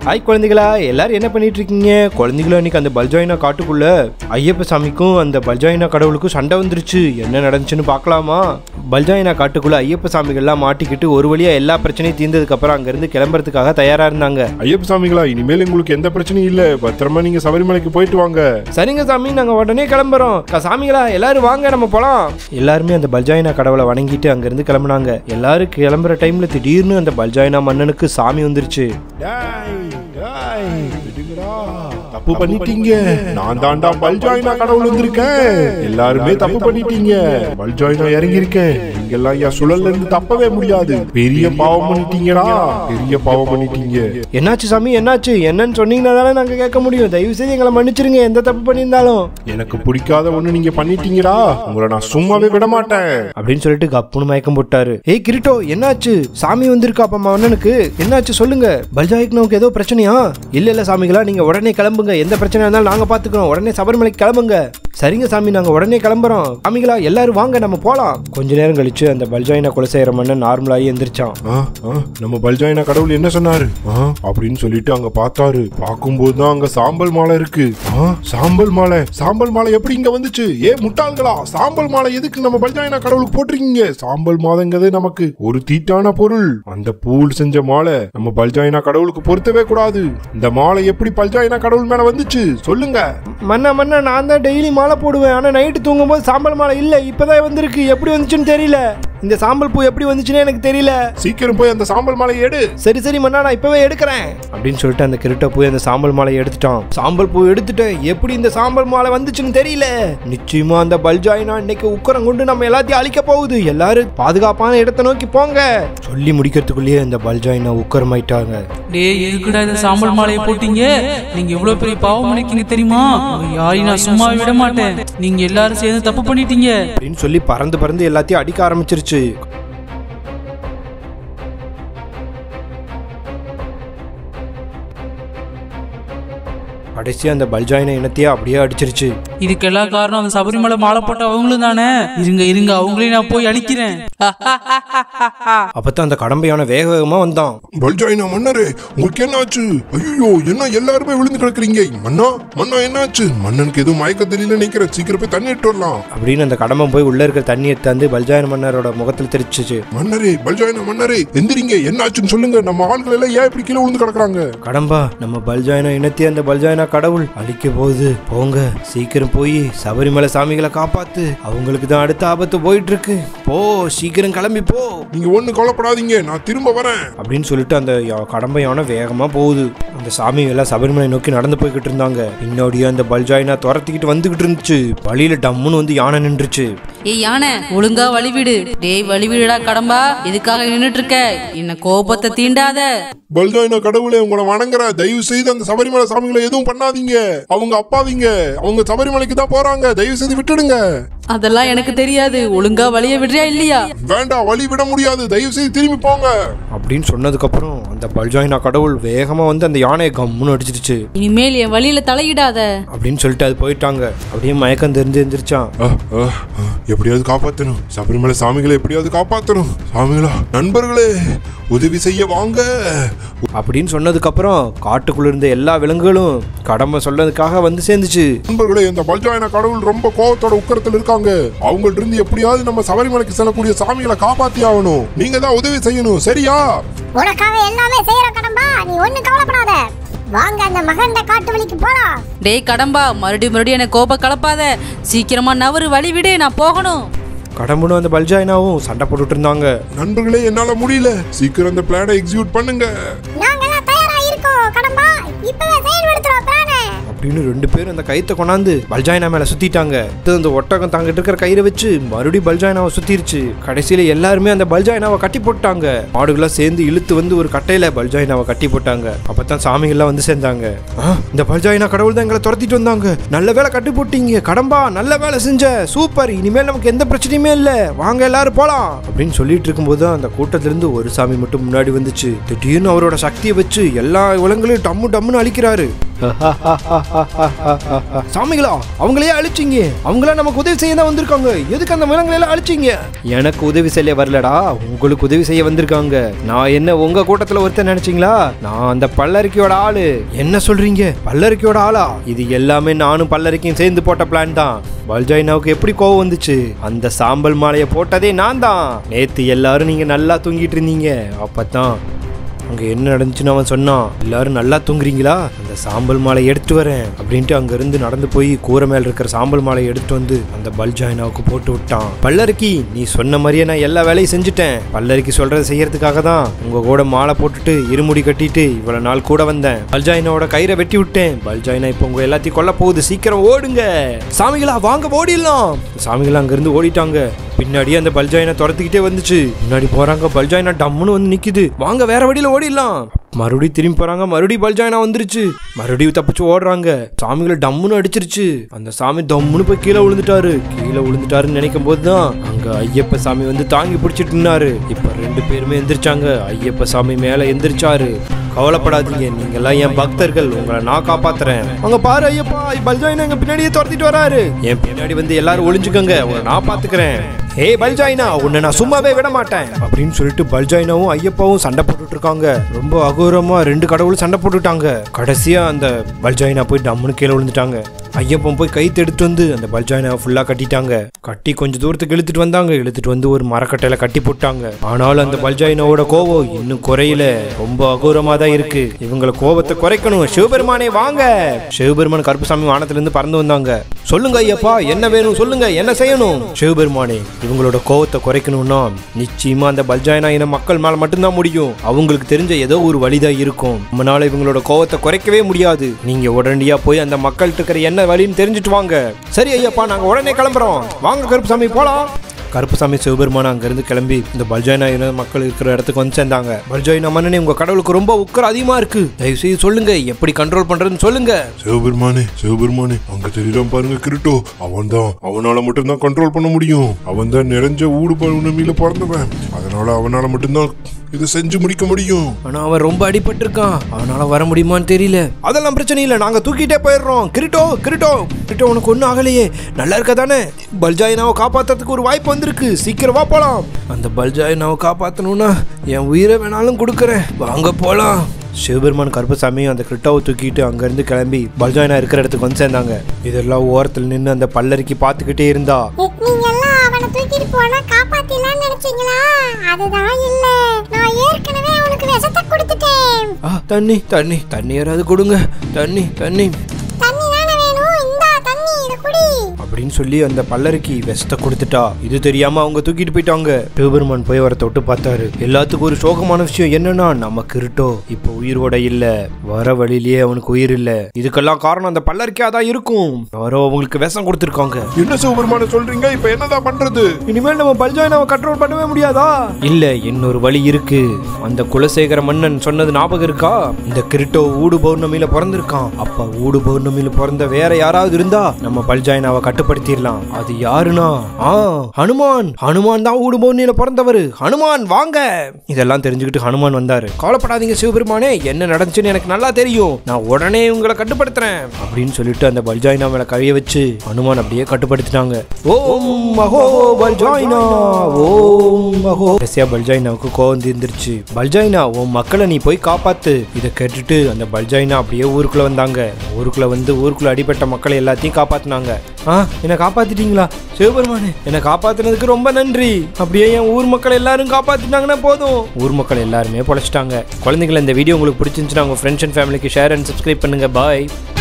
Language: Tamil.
ஹாய் குழந்தைகளா எல்லாரும் என்ன பண்ணிட்டு இருக்கீங்க குழந்தைகளா இன்னைக்கு அந்த பல்ஜாயினா காட்டுக்குள்ள ஐயப்ப சாமிக்கும் அந்த பல்ஜாயினா கடவுளுக்கும் சண்டை வந்துருச்சு என்ன நடந்துச்சுன்னு பார்க்கலாமா பல்ஜாயினா காட்டுக்குள்ள ஐயப்ப சாமிகள்லாம் மாட்டிக்கிட்டு ஒரு வழியா எல்லா பிரச்சனையும் தீர்ந்ததுக்கு அப்புறம் அங்கிருந்து கிளம்புறதுக்காக தயாரா இருந்தாங்க ஐயப்ப சாமிகளா இனிமேல் உங்களுக்கு எந்த பிரச்சனையும் இல்ல பத்திரமா நீங்க சபரிமலைக்கு போயிட்டு வாங்க சரிங்க சாமி நாங்க உடனே கிளம்புறோம் க- சாமிகளா எல்லாரும் வாங்க நம்ம போலாம் எல்லாருமே அந்த பல்ஜாயினா கடவுளை வணங்கிட்டு அங்கிருந்து கிளம்புனாங்க எல்லாரும் கிளம்புற டைம்ல திடீர்னு அந்த பல்ஜாயினா மன்னனுக்கு சாமி வந்துருச்சு டேய், டேய், விடுங்கடா. தப்பு பண்ணிட்டீங்க நான் தாண்டா பல்ஜாயினா கடவுள் வந்திருக்கேன் எல்லாருமே தப்பு பண்ணிட்டீங்க பல்ஜாயினா இறங்கி இருக்கேன் நீங்க எல்லாம் என் சுழல்ல இருந்து தப்பவே முடியாது பெரிய பாவம் பண்ணிட்டீங்கடா பெரிய பாவம் பண்ணிட்டீங்க என்னாச்சு சாமி என்னாச்சு என்னன்னு சொன்னீங்கன்னா தானே நாங்க கேட்க முடியும் தயவு செய்து எங்களை மன்னிச்சிருங்க எந்த தப்பு பண்ணியிருந்தாலும் எனக்கு பிடிக்காத ஒண்ணு நீங்க பண்ணிட்டீங்கடா உங்களை நான் சும்மாவே விட மாட்டேன் அப்படின்னு சொல்லிட்டு கப்புன்னு மயக்கம் போட்டாரு ஏய் கிரிட்டோ என்னாச்சு சாமி வந்திருக்கா அப்பா அண்ணனுக்கு என்னாச்சு சொல்லுங்க பல்ஜாய்க்கு நமக்கு ஏதோ பிரச்சனையா இல்ல இல்ல சாமிகளா நீங்க உடனே கிளம்புங்க எந்த பிரச்சனையா இருந்தாலும் நாங்க பாத்துக்கிறோம் உடனே சபரிமலைக்கு கிளம்புங்க சரிங்க சாமி நாங்க உடனே கிளம்புறோம் சாமிகளா எல்லாரும் வாங்க நம்ம போலாம் கொஞ்ச நேரம் கழிச்சு அந்த பல்ஜாயினா கொலை செய்யற மன்னன் நார்மலாகி எந்திரிச்சான் ஆ, ஆ, நம்ம பல்ஜாயினா கடவுள் என்ன சொன்னாரு ஆ, அப்படின்னு சொல்லிட்டு அங்க பார்த்தாரு பார்க்கும்போது தான் அங்க சாம்பல் மாலை இருக்கு ஆ, சாம்பல் மாலை சாம்பல் மாலை எப்படி இங்க வந்துச்சு ஏ முட்டாள்களா சாம்பல் மாலை எதுக்கு நம்ம பல்ஜாயினா கடவுளுக்கு போட்டிருக்கீங்க சாம்பல் மாலைங்கிறது நமக்கு ஒரு தீட்டான பொருள் அந்த பூல் செஞ்ச மாலை நம்ம பல்ஜாயினா கடவுளுக்கு பொருத்தவே கூடாது இந்த மாலை எப்படி பல்ஜாயினா கடவுள் மேல வந்துச்சு சொல்லுங்க மன்னா மன்னா நான் தான் டெய்லி மாலை போடுவேன் ஆனா நைட்டு தூங்கும்போது சாம்பல் மாலை இல்ல இப்பதான் வந்திருக்கு எப்படி வந்துச்சுன்னு தெரியல இந்த சாம்பல் பூ எப்படி வந்துச்சுன்னு எனக்கு தெரியல சீக்கிரம் போய் அந்த சாம்பல் மாலையை எடு சரி சரி மன்னா நான் இப்பவே எடுக்கிறேன் அப்படின்னு சொல்லிட்டு அந்த கிரிட்ட போய் அந்த சாம்பல் மாலையை எடுத்துட்டான் சாம்பல் பூ எடுத்துட்டேன் எப்படி இந்த சாம்பல் மாலை வந்துச்சுன்னு தெரியல நிச்சயமா அந்த பல்ஜாயினா இன்னைக்கு உக்கரம் கொண்டு நம்ம எல்லாத்தையும் அழிக்க போகுது எல்லாரும் பாதுகாப்பான இடத்தை நோக்கி போங்க சொல்லி முடிக்கிறதுக்குள்ளேயே அந்த பல்ஜாயினா உக்கரமாயிட்டாங்க டேய் எதுக்குடா இந்த சாம்பல் மாலையை போட்டீங்க நீங்க எவ்வளவு பெரிய பாவம் பண்ணிருக்கீங்க தெரியுமா உங்க யாரையும் நான் சும்மா விட மாட்டேன் நீங்க எல்லாரும் சேர்ந்து தப்பு பண்ணிட்டீங்க அப்படின்னு சொல்லி பறந்து பறந்து எல்லாத்தையும் அடிக்க ஆரம்பிச்சிருச்சு கடைசியா அந்த பல்ஜாயினா இனத்தையே அப்படியே அடிச்சிருச்சு இதுக்கெல்லாம் காரணம் அந்த சபரிமலை மாலை போட்ட அவங்களும் தானே இருங்க இருங்க அவங்களையும் நான் போய் அழிக்கிறேன் அப்பதான் அந்த கடம்பையான வேக வேகமா வந்தான் பல்ஜாயினா மன்னரே உங்களுக்கு என்ன ஆச்சு ஐயோ என்ன எல்லாருமே விழுந்து கிடக்குறீங்க மன்னா மன்னா என்னாச்சு மன்னனுக்கு எதுவும் மயக்க தெரியல நினைக்கிறேன் சீக்கிரம் போய் தண்ணி எடுத்து வரலாம் அப்படின்னு அந்த கடம்பம் போய் உள்ள இருக்கிற தண்ணியை தந்து பல்ஜாயன மன்னரோட முகத்தில் தெரிச்சிச்சு மன்னரே பல்ஜாயினா மன்னரே எந்திரிங்க என்னாச்சுன்னு சொல்லுங்க நம்ம ஆட்கள் எல்லாம் ஏன் இப்படி கீழே விழுந்து கிடக்குறாங்க கடம்பா நம்ம பல்ஜாயனா இனத்தையே அந்த பல்ஜாயனா கடவுள் அழிக்க போகுது போங்க சீக்கிரம் போய் சபரிமலை சாமிகளை காப்பாத்து அவங்களுக்கு தான் அடுத்த ஆபத்து போயிட்டு இருக்கு போ சீக்கிரம் கிளம்பி போ நீங்க ஒண்ணு கவலைப்படாதீங்க நான் திரும்ப வரேன் அப்படின்னு சொல்லிட்டு அந்த யா- கடம்பை யானை வேகமா போகுது அந்த சாமி எல்லாம் சபரிமலை நோக்கி நடந்து போய்கிட்டு இருந்தாங்க பின்னாடியே அந்த பல்ஜாயினா துரத்திக்கிட்டு வந்துகிட்டு இருந்துச்சு வழியில டம்முன்னு வந்து யானை நின்றுச்சு ஏய் யானை ஒழுங்கா வழிவிடு டேய் வழிவிடுடா கடம்பா எதுக்காக நின்னுட்டு இருக்க என்ன கோபத்தை தீண்டாத பல்ஜாயினா கடவுளே உங்களை வணங்குற தயவு செய்து அந்த சபரிமலை சாமிகளை எதுவும் பண்ணாதீங்க அவங்க அப்பாவிங்க அவங்க சபரிமலைக்கு தான் போறாங்க தயவு செய்து விட்டுடுங்க அதெல்லாம் எனக்கு தெரியாது ஒழுங்கா வழிய விடுறியா இல்லையா வேண்டாம் வழி விட முடியாது தயவு செய்து திரும்பி போங்க அப்படின்னு சொன்னதுக்கப்புறம் அந்த பல்ஜாயினா கடவுள் வேகமா வந்து அந்த யானையை கம்முன்னு அடிச்சிருச்சு இனிமேல் என் வழியில தலையிடாத அப்படின்னு சொல்லிட்டு அது போயிட்டாங்க அப்படியே மயக்கம் தெரிஞ்சு எந்திரிச்சான் அஹ், அஹ், அஹ், எப்படியாவது காப்பாத்தணும் சபரிமலை சாமிகளை எப்படியாவது காப்பாத்தணும் சாமிகளா நண்பர்களே உதவி செய்ய வாங்க அப்படின்னு சொன்னதுக்கப்புறம் காட்டுக்குள்ள இருந்த எல்லா விலங்குகளும் கடமை சொன்னதுக்காக வந்து சேர்ந்துச்சு நண்பர்களே இந்த பல்ஜாயின கடவுள் ரொம்ப கோவத்தோட உக்கரத்தில் இருக்காங்க அவங்கள்ட்ட இருந்து எப்படியாவது நம்ம சபரிமலைக்கு செல்லக்கூடிய சாமிகளை காப்பாத்தி ஆகணும் நீங்க தான் உதவி செய்யணும் சரியா உனக்காக எல்லாமே செய்யற கடம்பா நீ ஒண்ணு கவலைப்படாத வாங்க அந்த மகண்ட காட்டு வழிக்கு போலாம் டேய் கடம்பா மறுபடியும் மறுபடியும் என்ன கோப கலப்பாத சீக்கிரமா நவரு வழி விடு நான் போகணும் கடம்புனும் அந்த பல்ஜாயினாவும் சண்டை போட்டுட்டு இருந்தாங்க நண்பர்களே என்னால முடியல சீக்கிரம் அந்த பிளானை எக்ஸிக்யூட் பண்ணுங்க நாங்கெல்லாம் தயாரா இருக்கோம் கடம்பா இப்பவே செயல்படுத்துறோம் பிளானை அப்படின்னு ரெண்டு பேரும் அந்த கயித்தை கொண்டாந்து பல்ஜாயினா மேல சுத்திட்டாங்க அடுத்து அந்த ஒட்டகம் தாங்கிட்டு இருக்கிற கயிறை வச்சு மறுபடியும் பல்ஜாயினாவை சுத்திருச்சு கடைசியில எல்லாருமே அந்த பல்ஜாயினாவை கட்டி போட்டாங்க மாடுகள்லாம் சேர்ந்து இழுத்து வந்து ஒரு கட்டையில பல்ஜாயினாவை கட்டி போட்டாங்க அப்பதான் சாமிகள்லாம் வந்து சேர்ந்தாங்க "ஆ, இந்த பல்ஜாயினா கடவுள் தான் எங்களை துரத்திட்டு வந்தாங்க நல்ல வேலை கட்டி போட்டீங்க கடம்பா நல்ல வேலை செஞ்ச சூப்பர் இனிமேல் நமக்கு எந்த பிரச்சனையுமே இல்ல வாங்க எல்லாரும் போலாம் அப்படின்னு சொல்லிட்டு இருக்கும்போது அந்த கூட்டத்துல இருந்து ஒரு சாமி மட்டும் முன்னாடி வந்துச்சு திடீர்னு அவரோட சக்தியை வச்சு எல்லா உலகங்களையும் டம்மு டம்முன்னு அழிக்கிறாரு சாமிகளா அவங்களையே அழிச்சிங்க அவங்கள நமக்கு உதவி செய்ய தான் வந்திருக்காங்க எதுக்கு அந்த விலங்குகளை எல்லாம் அழிச்சிங்க எனக்கு உதவி செய்ய வரலடா உங்களுக்கு உதவி செய்ய வந்திருக்காங்க நான் என்ன உங்க கூட்டத்துல ஒருத்தர் நினைச்சீங்களா நான் அந்த பல்லரிக்கையோட ஆளு என்ன சொல்றீங்க பல்லரிக்கையோட ஆளா இது எல்லாமே நானும் பல்லரிக்கையும் சேர்ந்து போட்ட பிளான் தான் பல்ஜாயினாவுக்கு எப்படி கோவம் வந்துச்சு அந்த சாம்பல் மாலையை போட்டதே நான் தான் நேத்து எல்லாரும் நீங்க நல்லா தூங்கிட்டு இருந்தீங்க அப்பதான் அங்கே என்ன நடந்துச்சுன்னு அவன் சொன்னான் எல்லாரும் நல்லா தூங்குறீங்களா அந்த சாம்பல் மாலை எடுத்து வரேன் அப்படின்ட்டு அங்கேருந்து நடந்து போய் கூரை மேல இருக்கிற சாம்பல் மாலையை எடுத்து வந்து அந்த பல்ஜாயினாவுக்கு போட்டு விட்டான் பல்லரிக்கி நீ சொன்ன மாதிரியே நான் எல்லா வேலையும் செஞ்சுட்டேன் பல்லரிக்கி சொல்றதை செய்யறதுக்காக தான் உங்க கூட மாலை போட்டுட்டு இருமுடி கட்டிட்டு இவ்வளவு நாள் கூட வந்தேன் பல்ஜாயினாவோட கயிறை வெட்டி விட்டேன் பல்ஜாயினா இப்போ உங்க எல்லாத்தையும் கொல்ல போகுது சீக்கிரம் ஓடுங்க சாமிகளா வாங்க ஓடிடலாம் சாமிகளா அங்கிருந்து ஓடிட்டாங்க பின்னாடியே அந்த பல்ஜாயினா துரத்துக்கிட்டே வந்துச்சு முன்னாடி போறாங்க பல்ஜாயினா டம்முன்னு வந்து நிக்குது வாங்க வேற வழியில ஓடிடலாம் மறுபடியும் திரும்பி போறாங்க மறுபடியும் பல்ஜாயினா வந்துருச்சு மறுபடியும் தப்பிச்சு ஓடுறாங்க சாமிகளை டம்முன்னு அடிச்சிருச்சு அந்த சாமி தம்முன்னு போய் கீழே விழுந்துட்டாரு கீழே விழுந்துட்டாருன்னு நினைக்கும் போதுதான் அங்க ஐயப்ப சாமி வந்து தாங்கி பிடிச்சிட்டு நின்னாரு இப்ப ரெண்டு பேருமே எந்திரிச்சாங்க ஐயப்ப சாமி மேல எந்திரிச்சாரு கவலைப்படாதீங்க நீங்க எல்லாம் என் பக்தர்கள் உங்களை நான் காப்பாத்துறேன் அங்க பாரு ஐயப்பா பல்ஜாயினா எங்க பின்னாடியே துரத்திட்டு வராரு என் பின்னாடி வந்து எல்லாரும் ஒளிஞ்சுக்கோங்க உங்களை நான் பாத்துக்கிறேன் ஏய் பல்ஜாயினா உன்னை நான் சும்மாவே விட மாட்டேன் அப்படின்னு சொல்லிட்டு பல்ஜாயினாவும் ஐயப்பாவும் சண்டை போட்டுட்டு இருக்காங்க ரொம்ப அகோரமா ரெண்டு கடவுளும் சண்டை போட்டுட்டாங்க கடைசியா அந்த பல்ஜாயினா போய் டம்முன்னு கீழே விழுந்துட்டாங்க ஐயப்பன் போய் கைத்து எடுத்து வந்து அந்த பல்ஜாயினா ஃபுல்லா கட்டிட்டாங்க கட்டி கொஞ்சம் தூரத்துக்கு இழுத்துட்டு வந்தாங்க இழுத்துட்டு வந்து ஒரு மரக்கட்டையில கட்டி போட்டாங்க ஆனாலும் அந்த பல்ஜாயினாவோட கோவம் இன்னும் குறையல ரொம்ப அகோரமா தான் இருக்கு இவங்கள கோபத்தை குறைக்கணும் சிவபெருமானே வாங்க சிவபெருமான் கருப்புசாமி வானத்துல இருந்து பறந்து வந்தாங்க சொல்லுங்க ஐயப்பா என்ன வேணும் சொல்லுங்க என்ன செய்யணும் சிவபெருமானே இவங்களோட கோவத்தை குறைக்கணும்னா நிச்சயமா அந்த பல்ஜாயினா இன மக்கள் மேல மட்டும்தான் முடியும் அவங்களுக்கு தெரிஞ்ச ஏதோ ஒரு வழிதான் இருக்கும் நம்மளால இவங்களோட கோவத்தை குறைக்கவே முடியாது நீங்க உடனடியா போய் அந்த மக்கள்கிட்ட இருக்கிற என்ன வழின்னு தெரிஞ்சுட்டு வாங்க சரி ஐயப்பா நாங்க உடனே கிளம்புறோம் வாங்க கருப்புசாமி போலாம் கருப்புசாமி சிவபெருமான் அங்கிருந்து கிளம்பி இந்த பல்ஜாயினா இன மக்கள் இருக்கிற இடத்துக்கு வந்து சேர்ந்தாங்க பல்ஜாயினா மன்னனே உங்க கடவுளுக்கு ரொம்ப உக்கரம் அதிகமா இருக்கு தயவு செய்து சொல்லுங்க எப்படி கண்ட்ரோல் பண்றதுன்னு சொல்லுங்க சிவபெருமானே சிவபெருமானே அங்க தெரியுறான் பாருங்க கிருட்டோ அவன் தான் அவனால மட்டும்தான் கண்ட்ரோல் பண்ண முடியும் அவன் தான் நிறைஞ்ச ஊடு பௌர்ணமியில பிறந்தவன் அதனால அவனால மட்டும்தான் இதை செஞ்சு முடிக்க முடியும் ஆனா அவன் ரொம்ப அடிபட்டிருக்கான் அவனால வர முடியுமான்னு தெரியல அதெல்லாம் பிரச்சனை இல்லை நாங்க தூக்கிட்டே போயிடுறோம் கிரிட்டோ கிரிட்டோ கிரிட்டோ உனக்கு ஒன்றும் ஆகலையே நல்லா இருக்க தானே பல்ஜாயினாவை காப்பாத்துறதுக்கு ஒரு வாய்ப்பு வந்திருக்கு சீக்கிரம் வா போலாம் அந்த பல்ஜாயினாவை காப்பாத்தணும்னா என் உயிரை வேணாலும் கொடுக்குறேன் வாங்க போலாம் சிவபெருமான் கருப்பசாமி அந்த கிரிட்டாவை தூக்கிட்டு அங்கேருந்து கிளம்பி பல்ஜாயினா இருக்கிற இடத்துக்கு வந்து சேர்ந்தாங்க இதெல்லாம் ஓரத்தில் நின்று அந்த பல்லரிக்கு பார்த்துக்கிட்டே இருந்தா நீங்க எல்லாம் அவனை தூக்கிட்டு போனா காப்பாத்திடலாம்னு நினைச்சீங்களா அதுதான் இல்ல நான் ஏற்கனவே அவனுக்கு விஷத்தை கொடுத்துட்டேன் ஆ தண்ணி தண்ணி தண்ணி யாராவது கொடுங்க தண்ணி தண்ணி தண்ணி தானே வேணும் இந்தா தண்ணி இத குடி அப்படின்னு சொல்லி அந்த பல்லருக்கு விஷத்தை கொடுத்துட்டா இது தெரியாம அவங்க தூக்கிட்டு போயிட்டாங்க சிவபெருமான் போய் அவரை தொட்டு பார்த்தாரு எல்லாத்துக்கும் ஒரு சோகமான விஷயம் என்னன்னா நம்ம கிருட்டோ இப்போ உயிரோட இல்ல வர வழியிலேயே அவனுக்கு உயிர் இல்ல இதுக்கெல்லாம் காரணம் அந்த பல்லருக்கே தான் இருக்கும் யாரோ அவங்களுக்கு விஷம் கொடுத்துருக்காங்க என்ன சிவபெருமான சொல்றீங்க இப்ப என்னதான் பண்றது இனிமேல் நம்ம பல்ஜாயினாவை கண்ட்ரோல் பண்ணவே முடியாதா இல்ல இன்னொரு வழி இருக்கு அந்த குலசேகர மன்னன் சொன்னது ஞாபகம் இருக்கா இந்த கிரிட்டோ ஊடு பௌர்ணமியில பிறந்திருக்கான் அப்ப ஊடு பௌர்ணமியில பிறந்த வேற யாராவது இருந்தா நம்ம பல்ஜாயினாவை கட்டுப்படுத்திடலாம் அது யாருன்னா ஆ ஹனுமான் ஹனுமான் தான் ஊடு பௌர்ணமியில பிறந்தவர் ஹனுமான் வாங்க இதெல்லாம் தெரிஞ்சுக்கிட்டு ஹனுமான் வந்தாரு கவலைப்படாதீங்க சிவபெருமானே என்ன நடந்துச்சுன்னு எனக்கு நல்லா தெரியும் நான் உடனே உங்களை கட்டுப்படுத்துறேன் அப்படின்னு சொல்லிட்டு அந்த பல்ஜாயினா மேல கழிய வச்சு ஹனுமான் அப்படியே கட்டுப்படுத்திட்டாங்க ஓம் மகோ பல்ஜாயினா ஓம் மகோ கடைசியா பல்ஜாயினாவுக்கு கோவம் தீர்ந்துருச்சு பல்ஜாயினா உன் மக்களை நீ போய் காப்பாத்து இதை கேட்டுட்டு அந்த பல்ஜாயினா அப்படியே ஊருக்குள்ள வந்தாங்க ஊருக்குள்ள வந்து ஊருக்குள்ள அடிபட்ட மக்களை எல்லாத்தையும் காப்பாத்துனாங்க ஆ என்னை காப்பாத்திட்டீங்களா சிவபெருமானே என்னை காப்பாத்துனதுக்கு ரொம்ப நன்றி அப்படியே என் ஊர் மக்கள் எல்லாரும் காப்பாத்திட்டாங்கன்னா போதும் ஊர் மக்கள் எல்லாருமே பொழைச்சிட்டாங்க குழந்தைங்களை இந்த வீடியோ உங்களுக்கு பிடிச்சிருந்துச்சுன்னா உங்க ஃப்ரெண்ட்ஸ் அண்ட் ஃபேமிலிக்கு ஷேர் அண்ட் சப்ஸ்கிரைப் பண்ணுங்க பாய்